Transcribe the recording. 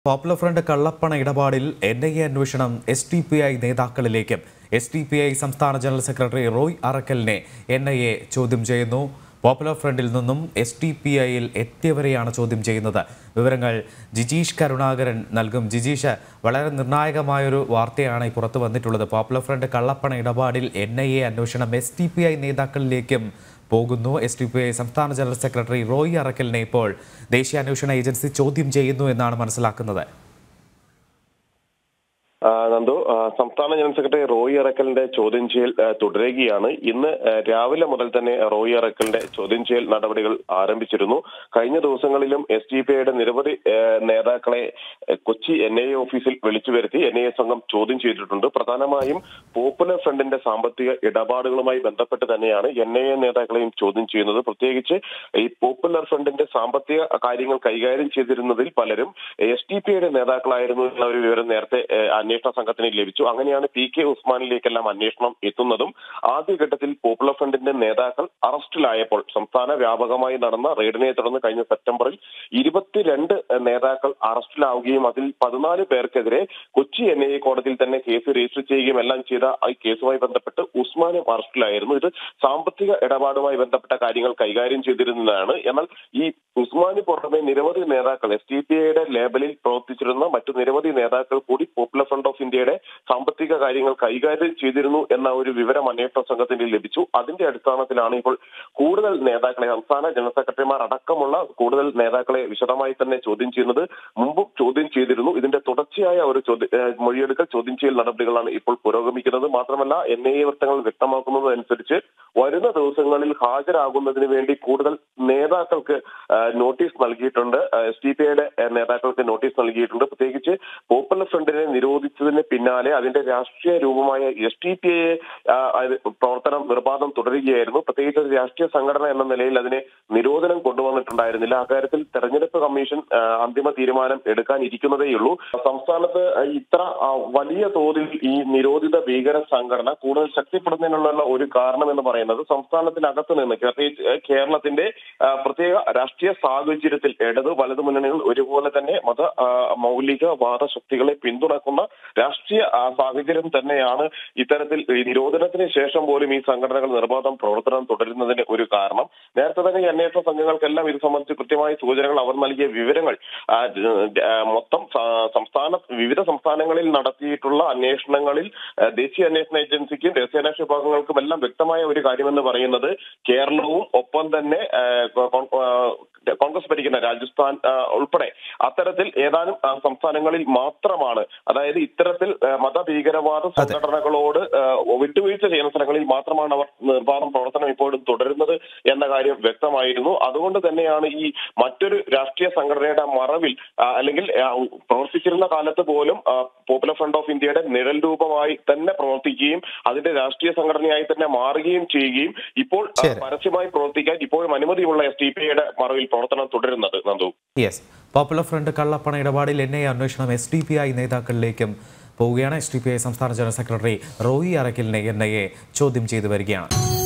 Popular front കള്ളപ്പണ ഇടപാടിൽ N I A അന്വേഷണം എസ് ടി പി ഐ നേതാക്കളിലേക്കും എസ് ടി പി ഐ സംസ്ഥാന ജനറൽ സെക്രട്ടറി റോയ് അറക്കലിനെ എൻ ഐ എ ചോദ്യം ചെയ്യുന്നു പോപ്പുലർ ഫ്രണ്ടിൽ നിന്നും എസ് ടി പി ഐയിൽ എത്തിയവരെയാണ് ചോദ്യം ചെയ്യുന്നത് വിവരങ്ങൾ ജിജീഷ് കരുണാകരൻ നൽകും ജിജീഷ് വളരെ നിർണായകമായൊരു വാർത്തയാണ് ഈ പുറത്തു വന്നിട്ടുള്ളത് പോപ്പുലർ ഫ്രണ്ട് കള്ളപ്പണ ഇടപാടിൽ എൻ ഐ എ അന്വേഷണം എസ് ടി പി ഐ നേതാക്കളിലേക്കും പോകുന്നു എസ് ടി പി ഐ സംസ്ഥാന ജനറൽ സെക്രട്ടറി റോയ് അറക്കലിനെ ഇപ്പോൾ ദേശീയ അന്വേഷണ ഏജൻസി ചോദ്യം ചെയ്യുന്നു എന്നാണ് മനസ്സിലാക്കുന്നത് ആ, നന്ദു ആ, സംസ്ഥാന ജനറൽ സെക്രട്ടറി റോയി അറക്കലിന്റെ ചോദ്യം ചെയ്യൽ ആ, തുടരുകയാണ് ഇന്ന് ആ, രാവിലെ മുതൽ തന്നെ റോയി അറക്കലിന്റെ ചോദ്യം ചെയ്യൽ നടപടികൾ ആരംഭിച്ചിരുന്നു കഴിഞ്ഞ ദിവസങ്ങളിലും എസ് ഡി പി ഐയുടെ നിരവധി ആ, നേതാക്കളെ ആ, കൊച്ചി എൻ ഐ എ ഓഫീസിൽ വിളിച്ചു വരുത്തി എൻ ഐ എ സംഘം ചോദ്യം ചെയ്തിട്ടുണ്ട് പ്രധാനമായും പോപ്പുലർ ഫ്രണ്ടിന്റെ സാമ്പത്തിക ഇടപാടുകളുമായി ബന്ധപ്പെട്ട് തന്നെയാണ് എൻ ഐ എ നേതാക്കളെയും ചോദ്യം ചെയ്യുന്നത് പ്രത്യേകിച്ച് ഈ പോപ്പുലർ ഫ്രണ്ടിന്റെ സാമ്പത്തിക കാര്യങ്ങൾ കൈകാര്യം ചെയ്തിരുന്നതിൽ പലരും എസ് ടി പി യുടെ നേതാക്കളായിരുന്നു എന്ന ഒരു വിവരം നേരത്തെ ഏഹ്, അന്വേഷണ സംഘത്തിന് ലഭിച്ചു അങ്ങനെയാണ് പി കെ ഉസ്മാനിലേക്കെല്ലാം അന്വേഷണം എത്തുന്നതും ആദ്യഘട്ടത്തിൽ പോപ്പുലർ ഫ്രണ്ടിന്റെ നേതാക്കൾ അറസ്റ്റിലായപ്പോൾ സംസ്ഥാന വ്യാപകമായി നടന്ന റെയ്ഡിനെ തുടർന്ന് കഴിഞ്ഞ സെപ്റ്റംബറിൽ ഇരുപത്തിരണ്ട് നേതാക്കൾ അറസ്റ്റിലാവുകയും അതിൽ പതിനാല് പേർക്കെതിരെ കൊച്ചി എൻ ഐ എ കോടതിയിൽ തന്നെ കേസ് രജിസ്റ്റർ ചെയ്യുകയും എല്ലാം ചെയ്ത ഈ കേസുമായി ബന്ധപ്പെട്ട് ഉസ്മാനും അറസ്റ്റിലായിരുന്നു ഇത് സാമ്പത്തിക ഇടപാടുമായി ബന്ധപ്പെട്ട കാര്യങ്ങൾ കൈകാര്യം ചെയ്തിരുന്നതാണ് എന്നാൽ ഈ ഉസ്മാന് പുറമെ നിരവധി നേതാക്കൾ എസ് ടി പി ഐയുടെ ലേബലിൽ പ്രവർത്തിച്ചിരുന്ന മറ്റു നിരവധി നേതാക്കൾ കൂടി പോപ്പുലർ ഫ്രണ്ട് ഓഫ് ഇന്ത്യയുടെ സാമ്പത്തിക കാര്യങ്ങൾ കൈകാര്യം ചെയ്തിരുന്നു എന്ന ഒരു വിവരം അന്വേഷണ സംഘത്തിന് ലഭിച്ചു അതിന്റെ അടിസ്ഥാനത്തിലാണ് ഇപ്പോൾ കൂടുതൽ നേതാക്കളെ സംസ്ഥാന ജനറൽ സെക്രട്ടറിമാർ അടക്കമുള്ള കൂടുതൽ നേതാക്കളെ വിശദമായി തന്നെ ചോദ്യം ചെയ്യുന്നത് മുമ്പും ചോദ്യം ചെയ്തിരുന്നു ഇതിന്റെ തുടർച്ചയായ ഒരു ചോദ്യ ഏഹ് മൊഴിയെടുക്കൽ ചോദ്യം ചെയ്യൽ നടപടികളാണ് ഇപ്പോൾ പുരോഗമിക്കുന്നത് മാത്രമല്ല എൻ ഐ എ വൃത്തങ്ങൾ വ്യക്തമാക്കുന്നത് അനുസരിച്ച് വരുന്ന ദിവസങ്ങളിൽ ഹാജരാകുന്നതിന് വേണ്ടി കൂടുതൽ നേതാക്കൾക്ക് ആ, നോട്ടീസ് നൽകിയിട്ടുണ്ട് എസ് ടി പി ഐയുടെ നേതാക്കൾക്ക് നോട്ടീസ് നൽകിയിട്ടുണ്ട് പ്രത്യേകിച്ച് പോപ്പുലർ ഫ്രണ്ടിനെ നിരോധിച്ചതിന് പിന്നാലെ അതിന്റെ രാഷ്ട്രീയ രൂപമായ എസ് ടി പി ഐ പ്രവർത്തനം നിർബാധം തുടരുകയായിരുന്നു പ്രത്യേകിച്ച് ഒരു രാഷ്ട്രീയ സംഘടന എന്ന നിലയിൽ അതിനെ നിരോധനം കൊണ്ടുവന്നിട്ടുണ്ടായിരുന്നില്ല അക്കാര്യത്തിൽ തെരഞ്ഞെടുപ്പ് കമ്മീഷൻ ആ, അന്തിമ തീരുമാനം എടുക്കാനിരിക്കുന്നതേയുള്ളൂ സംസ്ഥാനത്ത് ഇത്ര ആ, വലിയ തോതിൽ ഈ നിരോധിത ഭീകര സംഘടന കൂടുതൽ ശക്തിപ്പെടുന്നതിനുള്ള ഒരു കാരണം എന്ന് പറയുന്നത് സംസ്ഥാനത്തിനകത്ത് നിന്ന് പ്രത്യേകിച്ച് ഏഹ്, കേരളത്തിന്റെ ആ, പ്രത്യേക രാഷ്ട്രീയ സാഹചര്യത്തിൽ ഇടത് വലതു മുന്നണികൾ ഒരുപോലെ തന്നെ മത ആ, മൗലിക വാദശക്തികളെ പിന്തുണക്കുന്ന രാഷ്ട്രീയ ആ, സാഹചര്യം തന്നെയാണ് ഇത്തരത്തിൽ ഈ നിരോധനത്തിന് ശേഷം പോലും ഈ സംഘടനകൾ നിർബാധം പ്രവർത്തനം തുടരുന്നതിന് ഒരു കാരണം നേരത്തെ തന്നെ ഈ അന്വേഷണ സംഘങ്ങൾക്കെല്ലാം ഇത് സംബന്ധിച്ച് കൃത്യമായ സൂചനകൾ അവർ നൽകിയ വിവരങ്ങൾ ആ, ആ, മൊത്തം സ- സംസ്ഥാന വിവിധ സംസ്ഥാനങ്ങളിൽ നടത്തിയിട്ടുള്ള അന്വേഷണങ്ങളിൽ ആ, ദേശീയ അന്വേഷണ ഏജൻസിക്കും ദേശീയ അന്വേഷണ വിഭാഗങ്ങൾക്കും എല്ലാം വ്യക്തമായ ഒരു കാര്യമെന്ന് പറയുന്നത് കേരളവും ഒപ്പം തന്നെ ആ, കോ- ആ, കോൺഗ്രസ് ഭരിക്കുന്ന രാജസ്ഥാൻ ആ, ഉൾപ്പെടെ അത്തരത്തിൽ ഏതാനും ആ, സംസ്ഥാനങ്ങളിൽ മാത്രമാണ് അതായത് ഇത്തരത്തിൽ ആ, മതഭീകരവാദ സംഘടനകളോട് ആ, വിട്ടുവീഴ്ച ചെയ്യുന്ന സ്ഥലങ്ങളിൽ മാത്രമാണ് അവർ നിർബാധം പ്രവർത്തനം ഇപ്പോഴും തുടരുന്നത് എന്ന കാര്യം വ്യക്തമായിരുന്നു അതുകൊണ്ട് തന്നെയാണ് ഈ മറ്റൊരു രാഷ്ട്രീയ സംഘടനയുടെ മറവിൽ ആ, അല്ലെങ്കിൽ ആ, പ്രവർത്തിച്ചിരുന്ന കാലത്ത് പോലും ആ, പോപ്പുലർ ഫ്രണ്ട് ഓഫ് ഇന്ത്യയുടെ നിഴൽ രൂപമായി തന്നെ പ്രവർത്തിക്കുകയും അതിന്റെ രാഷ്ട്രീയ സംഘടനയായി തന്നെ മാറുകയും ചെയ്യുകയും ഇപ്പോൾ ആ, ശരി. പരസ്യമായി പ്രവർത്തിക്കാൻ ഇപ്പോഴും അനുമതിയുള്ള എസ് ടി പി ഐയുടെ മറവിൽ പ്രവർത്തനം തുടരുന്നത് നന്ദു യെസ് പോപ്പുലർ ഫ്രണ്ട് കള്ളപ്പണ ഇടപാടിൽ എൻ ഐ അന്വേഷണം എസ് ഡി പി ഐ നേതാക്കളിലേക്കും പോവുകയാണ് എസ് ഡി പി ഐ സംസ്ഥാന ജനറൽ സെക്രട്ടറി റോയി അറക്കലിനെ എൻ ഐ എ ചോദ്യം ചെയ്തു വരികയാണ്